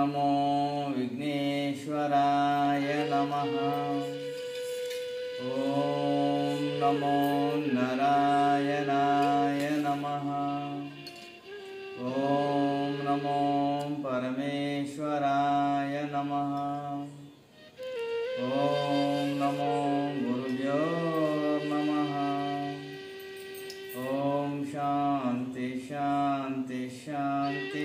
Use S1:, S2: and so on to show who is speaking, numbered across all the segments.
S1: నమో విఘ్నేశ్వరాయ నమ ఓం నమో నారాయణాయ నమ ఓం నమో పరమేశ్వరాయ నమ ఓం నమో గురుభ్యో నమ ఓం శాంతి శాంతి శాంతి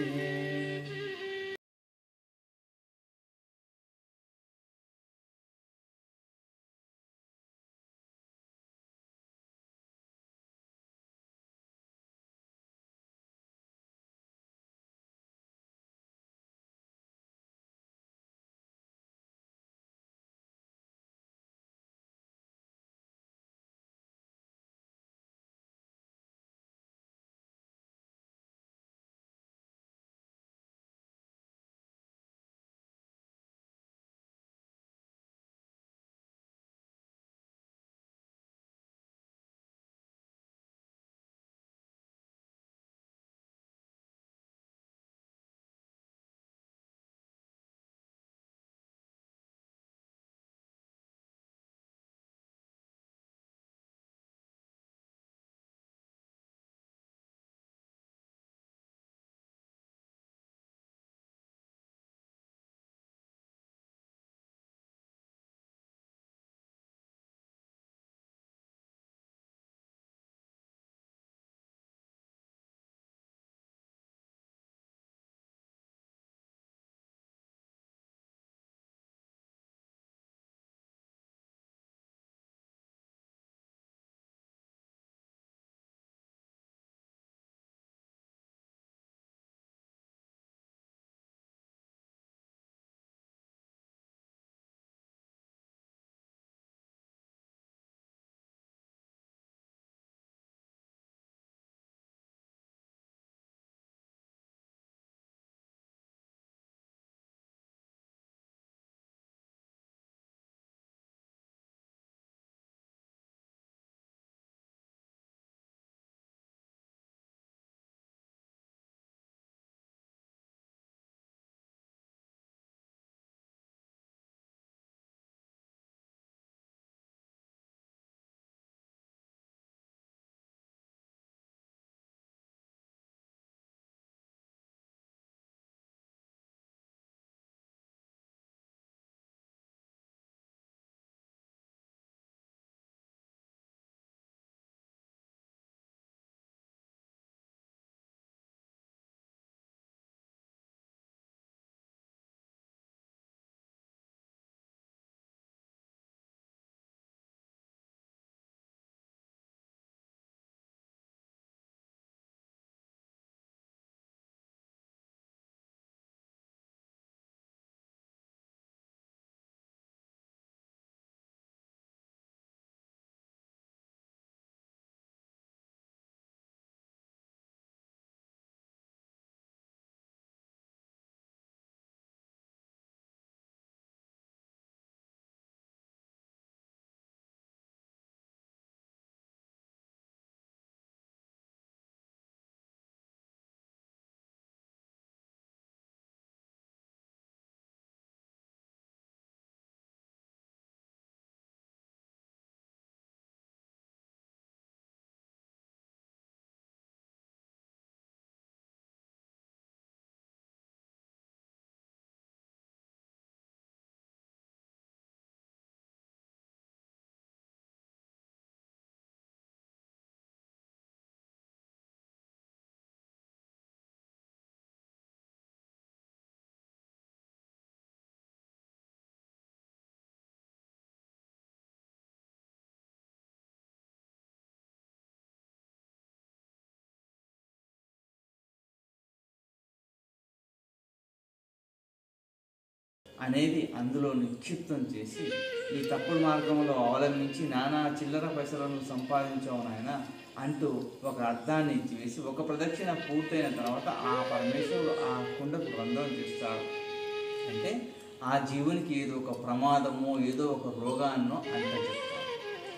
S1: అనేది అందులో నిక్షిప్తం చేసి ఈ తప్పుడు మార్గంలో అవలంబించి నానా చిల్లర పైసలను సంపాదించావు నాయన అంటూ ఒక అర్థాన్ని ఇచ్చివేసి ఒక ప్రదక్షిణ పూర్తయిన తర్వాత ఆ పరమేశ్వరుడు ఆ కుండకు రంధ్రం చేస్తాడు అంటే ఆ జీవునికి ఏదో ఒక ప్రమాదమో ఏదో ఒక రోగాన్నో అంట చెప్తాడు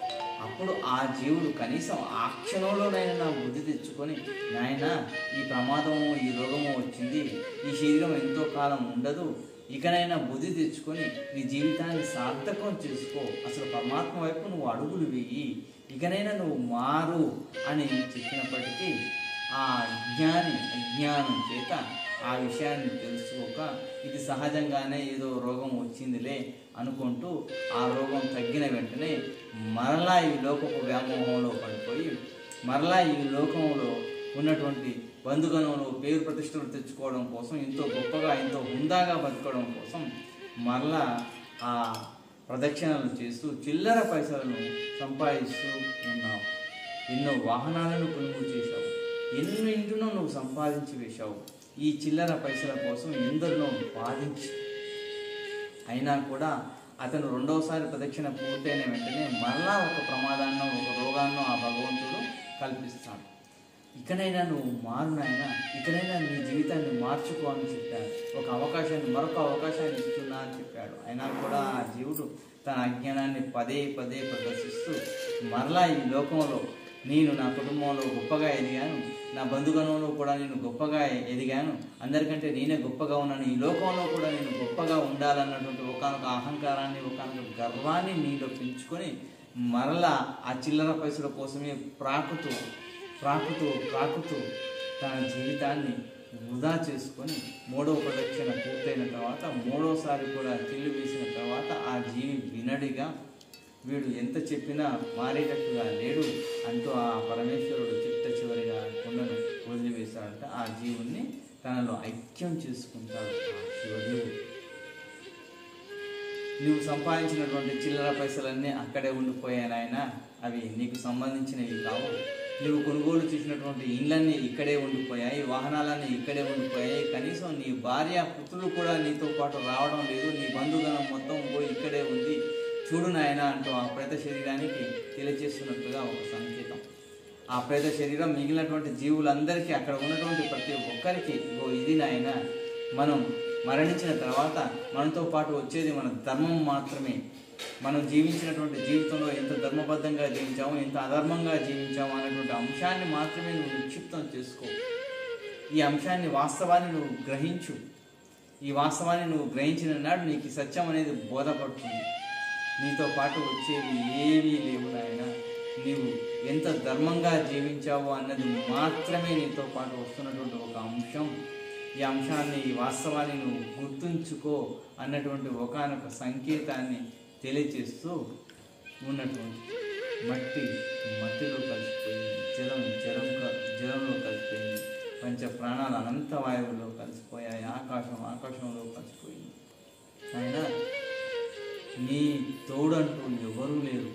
S1: అప్పుడు ఆ జీవుడు కనీసం ఆ క్షణంలోనైనా నా బుద్ధి తెచ్చుకొని నాయన ఈ ప్రమాదము ఈ రోగము వచ్చింది ఈ శరీరం ఎంతో కాలం ఉండదు ఇకనైనా బుద్ధి తెచ్చుకొని నీ జీవితాన్ని సార్థకం చేసుకో అసలు పరమాత్మ వైపు నువ్వు అడుగులు వేయి ఇకనైనా నువ్వు మారు అని చెప్పినప్పటికీ ఆ అజ్ఞాని అజ్ఞానం చేత ఆ విషయాన్ని తెలుసుకోక ఇది సహజంగానే ఏదో రోగం వచ్చిందిలే అనుకుంటూ ఆ రోగం తగ్గిన వెంటనే మరలా ఈ లోకపు వ్యామోహంలో పడిపోయి మరలా ఈ లోకంలో ఉన్నటువంటి బంధుగణంలో పేరు ప్రతిష్టలు తెచ్చుకోవడం కోసం ఎంతో గొప్పగా ఎంతో హుందాగా బతకడం కోసం మరలా ఆ ప్రదక్షిణలు చేస్తూ చిల్లర పైసలను సంపాదిస్తూ ఉన్నావు ఎన్నో వాహనాలను కొనుగోలు చేశావు ఎన్నో ఇంటినో నువ్వు సంపాదించి వేశావు ఈ చిల్లర పైసల కోసం ఎందరినో బాధించి అయినా కూడా అతను రెండవసారి ప్రదక్షిణ పూర్తయిన వెంటనే మరలా ఒక ప్రమాదాన్నో ఒక రోగాన్నో ఆ భగవంతుడు కల్పిస్తాడు ఇకనైనా నువ్వు మారు నాయన ఇకనైనా నీ జీవితాన్ని మార్చుకో అని చెప్పాడు ఒక అవకాశాన్ని మరొక అవకాశాన్ని ఇస్తున్నా అని చెప్పాడు అయినా కూడా ఆ జీవుడు తన అజ్ఞానాన్ని పదే పదే ప్రదర్శిస్తూ మరలా ఈ లోకంలో నేను నా కుటుంబంలో గొప్పగా ఎదిగాను నా బంధుగణంలో కూడా నేను గొప్పగా ఎదిగాను అందరికంటే నేనే గొప్పగా ఉన్నాను ఈ లోకంలో కూడా నేను గొప్పగా ఉండాలన్నటువంటి ఒకనొక అహంకారాన్ని ఒకనొక గర్వాన్ని నీలో పెంచుకొని మరలా ఆ చిల్లర పైసల కోసమే ప్రాకుతూ ప్రాకుతూ ప్రాకుతూ తన జీవితాన్ని వృధా చేసుకొని మూడవ ప్రదక్షిణ పూర్తయిన తర్వాత మూడోసారి కూడా చెల్లి వేసిన తర్వాత ఆ జీవి వినడిగా వీడు ఎంత చెప్పినా మారేటట్టుగా లేడు అంటూ ఆ పరమేశ్వరుడు చిట్ట చివరిగా కొండను వదిలివేశాడంట ఆ జీవుణ్ణి తనలో ఐక్యం చేసుకుంటాడు ఆ శివదేవుడు నువ్వు సంపాదించినటువంటి చిల్లర పైసలన్నీ అక్కడే ఉండిపోయాయి నాయన అవి నీకు సంబంధించినవి కావు నువ్వు కొనుగోలు చేసినటువంటి ఇండ్లన్నీ ఇక్కడే ఉండిపోయాయి వాహనాలన్నీ ఇక్కడే ఉండిపోయాయి కనీసం నీ భార్య పుత్రులు కూడా నీతో పాటు రావడం లేదు నీ బంధుగణం మొత్తం పోయి ఇక్కడే ఉంది చూడు నాయన అంటూ ఆ ప్రేత శరీరానికి తెలియజేస్తున్నట్టుగా ఒక సంకేతం ఆ ప్రేత శరీరం మిగిలినటువంటి జీవులందరికీ అక్కడ ఉన్నటువంటి ప్రతి ఒక్కరికి ఓ ఇది నాయన మనం మరణించిన తర్వాత మనతో పాటు వచ్చేది మన ధర్మం మాత్రమే మనం జీవించినటువంటి జీవితంలో ఎంత ధర్మబద్ధంగా జీవించామో ఎంత అధర్మంగా జీవించామో అనేటువంటి అంశాన్ని మాత్రమే నువ్వు నిక్షిప్తం చేసుకో ఈ అంశాన్ని వాస్తవాన్ని నువ్వు గ్రహించు ఈ వాస్తవాన్ని నువ్వు గ్రహించిన నాడు నీకు ఈ సత్యం అనేది బోధపడుతుంది నీతో పాటు వచ్చేవి ఏవీ లేవు నాయన నీవు ఎంత ధర్మంగా జీవించావో అన్నది మాత్రమే నీతో పాటు వస్తున్నటువంటి ఒక అంశం ఈ అంశాన్ని ఈ వాస్తవాన్ని నువ్వు గుర్తుంచుకో అన్నటువంటి ఒకనొక సంకేతాన్ని తెలియచేస్తూ ఉన్నటువంటి మట్టి మట్టిలో కలిసిపోయింది జలం జలం క- జలంలో కలిసిపోయింది పంచ ప్రాణాలు అనంత వాయువులో కలిసిపోయాయి ఆకాశం ఆకాశంలో కలిసిపోయింది ఆయన నీ తోడంటూ ఎవరూ లేరు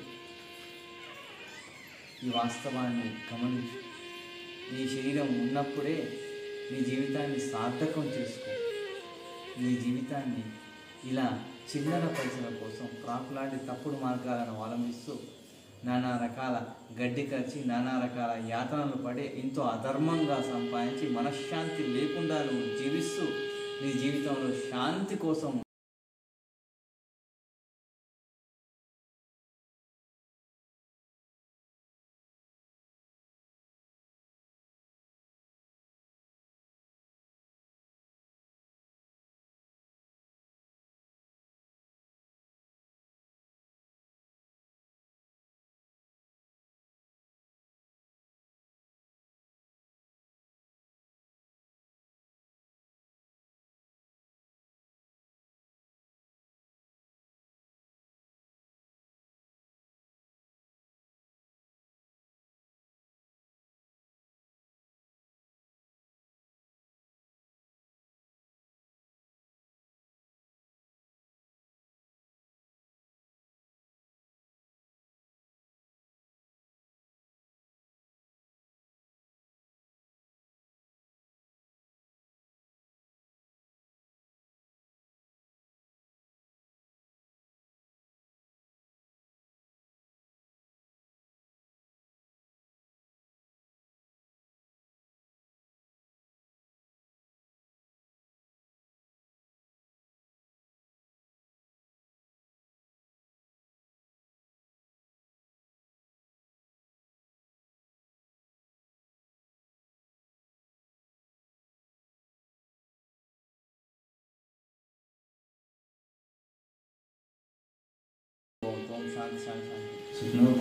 S1: ఈ వాస్తవాన్ని గమనించు నీ శరీరం ఉన్నప్పుడే నీ జీవితాన్ని సార్థకం చేసుకో నీ జీవితాన్ని ఇలా చిల్లర పైసల కోసం ప్రాకులాంటి తప్పుడు మార్గాలను అవలంబిస్తూ నానా రకాల గడ్డి ఖర్చి నానా రకాల యాతనలు పడి ఎంతో అధర్మంగా సంపాదించి మనశ్శాంతి లేకుండా నువ్వు జీవిస్తూ నీ జీవితంలో శాంతి కోసం శాంతి శాంతి శాంతి
S2: సుఖంగా